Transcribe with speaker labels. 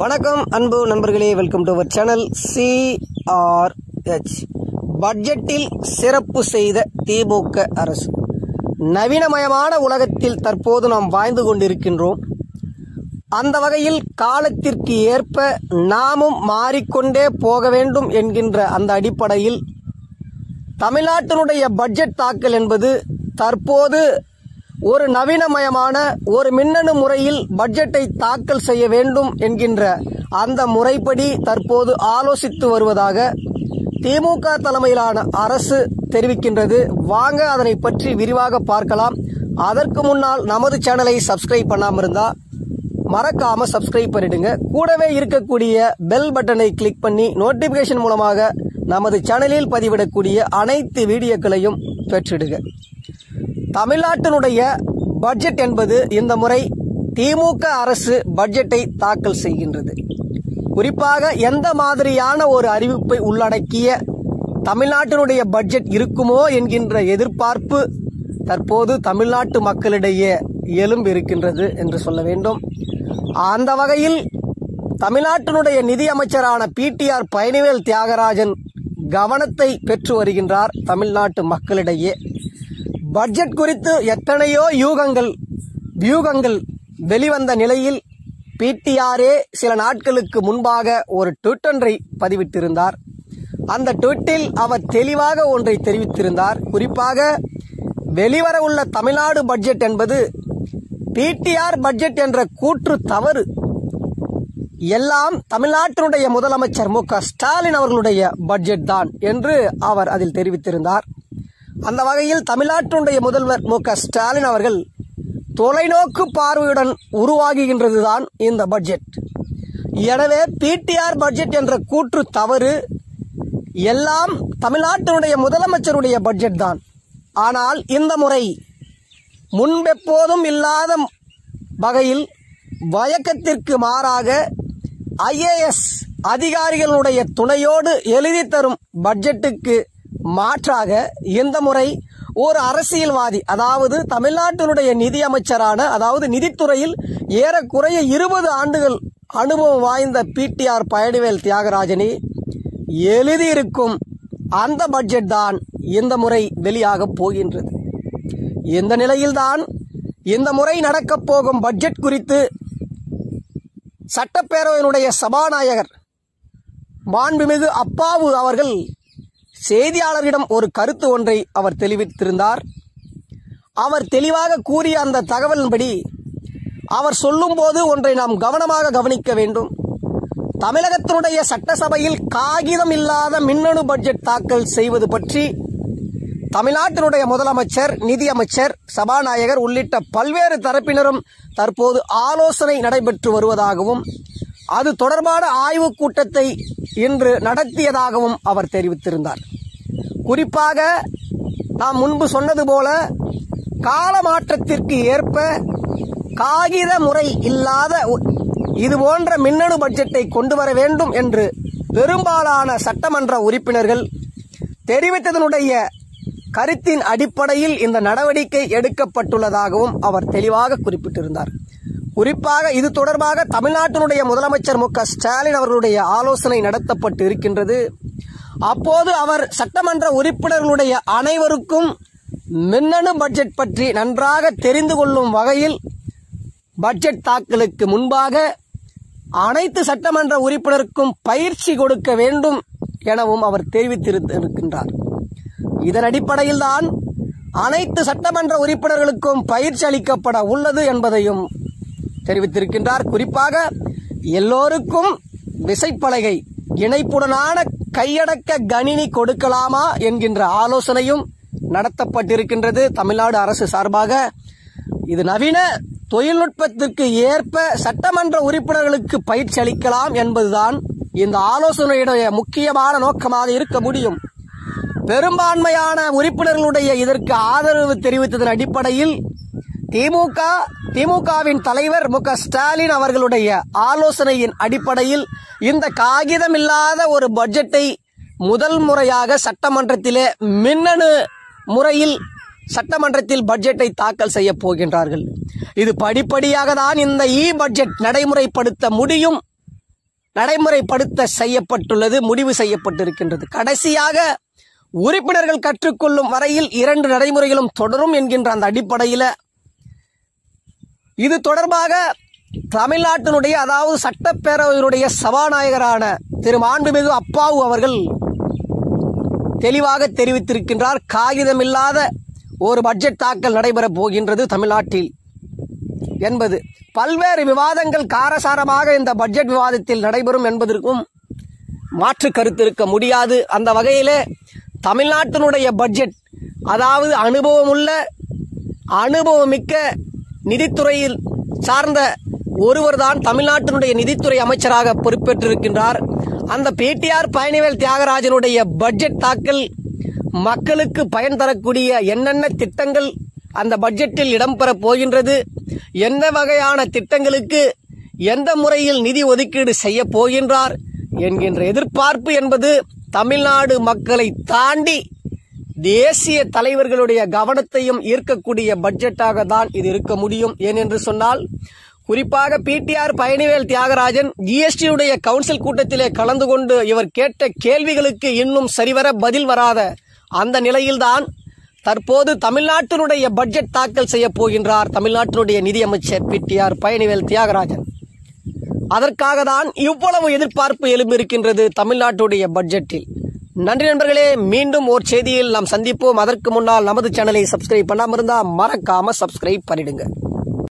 Speaker 1: வணக்கம் அன்பு நண்பர்களே welcome to our channel C R H பட்ஜெட்டில் சிறப்பு செய்த திமுக அரசு நவீனமயமான உலகத்தில் தற்போது நாம் வாழ்ந்து கொண்டிருக்கின்றோம் அந்த வகையில் காலத்திற்கு ஏற்ப நாமும் மாறிக்கொண்டே போக வேண்டும் என்கின்ற அந்த அடிப்படையில் தமிழ்நாட்டினுடைய பட்ஜெட் தாக்கல் என்பது தற்போது ஒரு நவீனமயமான ஒரு மின்னணு முறையில் பட்ஜெட்டை தாக்கல் செய்ய வேண்டும் என்கின்ற அந்த முறைப்படி தற்போது ஆலோசித்து வருவதாக திமுக தலைமையிலான அரசு தெரிவிக்கின்றது வாங்க அதனை பற்றி விரிவாக பார்க்கலாம் அதற்கு முன்னால் நமது சேனலை சப்ஸ்கிரைப் பண்ணாமல் இருந்தா மறக்காம சப்ஸ்கிரைப் பண்ணிடுங்க கூடவே இருக்கக்கூடிய பெல் பட்டனை கிளிக் பண்ணி நோட்டிபிகேஷன் மூலமாக நமது சேனலில் பதிவிடக்கூடிய அனைத்து வீடியோக்களையும் பெற்றிடுங்க தமிழ்நாட்டினுடைய பட்ஜெட் என்பது இந்த முறை திமுக அரசு பட்ஜெட்டை தாக்கல் செய்கின்றது குறிப்பாக எந்த மாதிரியான ஒரு அறிவிப்பை உள்ளடக்கிய தமிழ்நாட்டினுடைய பட்ஜெட் இருக்குமோ என்கின்ற எதிர்பார்ப்பு தற்போது தமிழ்நாட்டு மக்களிடையே எழும்பி இருக்கின்றது என்று சொல்ல வேண்டும் அந்த வகையில் தமிழ்நாட்டினுடைய நிதியமைச்சரான பிடிஆர் பழனிவேல் தியாகராஜன் கவனத்தை பெற்று வருகின்றார் தமிழ்நாட்டு மக்களிடையே பட்ஜெட் குறித்து எத்தனையோ யூகங்கள் வியூகங்கள் வெளிவந்த நிலையில் பிடிஆரே சில நாட்களுக்கு முன்பாக ஒரு ட்விட் ஒன்றை பதிவிட்டிருந்தார் அந்த ட்விட்டில் அவர் தெளிவாக ஒன்றை தெரிவித்திருந்தார் குறிப்பாக வெளிவர உள்ள தமிழ்நாடு பட்ஜெட் என்பது பிடிஆர் பட்ஜெட் என்ற கூற்று தவறு எல்லாம் தமிழ்நாட்டினுடைய முதலமைச்சர் மு க ஸ்டாலின் அவர்களுடைய பட்ஜெட் தான் என்று அவர் அதில் தெரிவித்திருந்தார் அந்த வகையில் தமிழ்நாட்டினுடைய முதல்வர் மு க ஸ்டாலின் அவர்கள் தொலைநோக்கு பார்வையுடன் உருவாகுகின்றதுதான் இந்த பட்ஜெட் எனவே பிடிஆர் பட்ஜெட் என்ற கூற்று தவறு எல்லாம் தமிழ்நாட்டினுடைய முதலமைச்சருடைய பட்ஜெட் தான் ஆனால் இந்த முறை முன்பெப்போதும் இல்லாத வகையில் வழக்கத்திற்கு மாறாக ஐஏஎஸ் அதிகாரிகளுடைய துணையோடு எழுதி தரும் பட்ஜெட்டுக்கு மாற்றாக இந்த முறை ஒரு அரசியல்வாதி அதாவது தமிழ்நாட்டினுடைய நிதியமைச்சரான அதாவது நிதித்துறையில் ஏறக்குறைய இருபது ஆண்டுகள் அனுபவம் வாய்ந்த பிடிஆர் பழனிவேல் தியாகராஜனி எழுதியிருக்கும் அந்த பட்ஜெட் தான் இந்த முறை வெளியாக போகின்றது இந்த நிலையில்தான் இந்த முறை நடக்கப் போகும் பட்ஜெட் குறித்து சட்டப்பேரவையினுடைய சபாநாயகர் மாண்புமிகு அப்பாவு அவர்கள் செய்தியாளரிடம் ஒரு கருத்து ஒன்றை அவர் தெரிவித்திருந்தார் அவர் தெளிவாக கூறிய அந்த தகவலின்படி அவர் சொல்லும்போது ஒன்றை நாம் கவனமாக கவனிக்க வேண்டும் தமிழகத்தினுடைய சட்டசபையில் காகிதம் இல்லாத மின்னணு பட்ஜெட் தாக்கல் செய்வது பற்றி தமிழ்நாட்டினுடைய முதலமைச்சர் நிதியமைச்சர் சபாநாயகர் உள்ளிட்ட பல்வேறு தரப்பினரும் தற்போது ஆலோசனை நடைபெற்று வருவதாகவும் அது தொடர்பான ஆய்வுக் கூட்டத்தை இன்று நடத்தியதாகவும் அவர் தெரிவித்திருந்தார் குறிப்பாக நாம் முன்பு சொன்னது போல கால மாற்றத்திற்கு ஏற்ப காகித முறை இல்லாத இது போன்ற மின்னணு பட்ஜெட்டை கொண்டு வர வேண்டும் என்று பெரும்பாலான சட்டமன்ற உறுப்பினர்கள் தெரிவித்ததனுடைய கருத்தின் அடிப்படையில் இந்த நடவடிக்கை எடுக்கப்பட்டுள்ளதாகவும் அவர் தெளிவாக குறிப்பிட்டிருந்தார் குறிப்பாக இது தொடர்பாக தமிழ்நாட்டினுடைய முதலமைச்சர் மு க ஸ்டாலின் அவர்களுடைய ஆலோசனை நடத்தப்பட்டு இருக்கின்றது அப்போது அவர் சட்டமன்ற உறுப்பினர்களுடைய அனைவருக்கும் மின்னணு பட்ஜெட் பற்றி நன்றாக தெரிந்து கொள்ளும் வகையில் பட்ஜெட் தாக்கலுக்கு முன்பாக அனைத்து சட்டமன்ற உறுப்பினருக்கும் பயிற்சி கொடுக்க வேண்டும் எனவும் அவர் தெரிவித்திருக்கின்றார் இதன் அடிப்படையில் தான் அனைத்து சட்டமன்ற உறுப்பினர்களுக்கும் பயிற்சி அளிக்கப்பட உள்ளது என்பதையும் தெரிவித்திருக்கின்றார் குறிப்பாக எல்லோருக்கும் விசைப்பலகை இணைப்புடனான கையடக்க கணினி கொடுக்கலாமா என்கின்ற ஆலோசனையும் நடத்தப்பட்டிருக்கின்றது தமிழ்நாடு அரசு சார்பாக இது நவீன தொழில்நுட்பத்திற்கு ஏற்ப சட்டமன்ற உறுப்பினர்களுக்கு பயிற்சி அளிக்கலாம் என்பதுதான் இந்த ஆலோசனையுடைய முக்கியமான நோக்கமாக இருக்க முடியும் பெரும்பான்மையான உறுப்பினர்களுடைய இதற்கு ஆதரவு தெரிவித்ததன் அடிப்படையில் திமுக திமுகவின் தலைவர் மு ஸ்டாலின் அவர்களுடைய ஆலோசனையின் அடிப்படையில் இந்த காகிதம் இல்லாத ஒரு பட்ஜெட்டை முதல் முறையாக சட்டமன்றத்திலே மின்னணு முறையில் சட்டமன்றத்தில் பட்ஜெட்டை தாக்கல் செய்ய போகின்றார்கள் இது படிப்படியாக தான் இந்த இ பட்ஜெட் நடைமுறைப்படுத்த முடியும் நடைமுறைப்படுத்த செய்யப்பட்டுள்ளது முடிவு செய்யப்பட்டிருக்கின்றது கடைசியாக உறுப்பினர்கள் கற்றுக்கொள்ளும் வரையில் இரண்டு நடைமுறைகளும் தொடரும் என்கின்ற அந்த அடிப்படையில் இது தொடர்பாக தமிழ்நாட்டினுடைய அதாவது சட்டப்பேரவையினுடைய சபாநாயகரான திரு மாண்புமிகு அப்பாவு அவர்கள் தெளிவாக தெரிவித்திருக்கின்றார் காகிதமில்லாத ஒரு பட்ஜெட் தாக்கல் நடைபெறப் போகின்றது தமிழ்நாட்டில் என்பது பல்வேறு விவாதங்கள் காரசாரமாக இந்த பட்ஜெட் விவாதத்தில் நடைபெறும் என்பதற்கும் மாற்று கருத்து இருக்க முடியாது அந்த வகையிலே தமிழ்நாட்டினுடைய பட்ஜெட் அதாவது அனுபவமுள்ள அனுபவமிக்க நிதித்துறையில் சார்ந்த ஒருவர்தான் தமிழ்நாட்டினுடைய நிதித்துறை அமைச்சராக பொறுப்பேற்றிருக்கின்றார் அந்த பிடிஆர் பழனிவேல் தியாகராஜனுடைய பட்ஜெட் தாக்கல் மக்களுக்கு பயன் தரக்கூடிய என்னென்ன திட்டங்கள் அந்த பட்ஜெட்டில் இடம்பெறப் போகின்றது எந்த வகையான திட்டங்களுக்கு எந்த முறையில் நிதி ஒதுக்கீடு செய்ய போகின்றார் என்கின்ற எதிர்பார்ப்பு என்பது தமிழ்நாடு மக்களை தாண்டி தேசிய தலைவர்களுடைய கவனத்தையும் ஈர்க்கக்கூடிய பட்ஜெட்டாக தான் இது இருக்க முடியும் ஏனென்று சொன்னால் குறிப்பாக பிடிஆர் பழனிவேல் தியாகராஜன் ஜிஎஸ்டியுடைய கவுன்சில் கூட்டத்திலே கலந்து கொண்டு இவர் கேட்ட கேள்விகளுக்கு இன்னும் சரிவர பதில் வராத அந்த நிலையில்தான் தற்போது தமிழ்நாட்டினுடைய பட்ஜெட் தாக்கல் செய்ய போகின்றார் தமிழ்நாட்டினுடைய நிதியமைச்சர் பிடிஆர் பழனிவேல் தியாகராஜன் அதற்காக தான் இவ்வளவு எதிர்பார்ப்பு எழும்பியிருக்கின்றது தமிழ்நாட்டுடைய பட்ஜெட்டில் நன்றி நண்பர்களே மீண்டும் ஒரு செய்தியில் நாம் சந்திப்போம் அதற்கு முன்னால் நமது சேனலை சப்ஸ்கிரைப் பண்ணாம இருந்தா மறக்காம சப்ஸ்கிரைப் பண்ணிடுங்க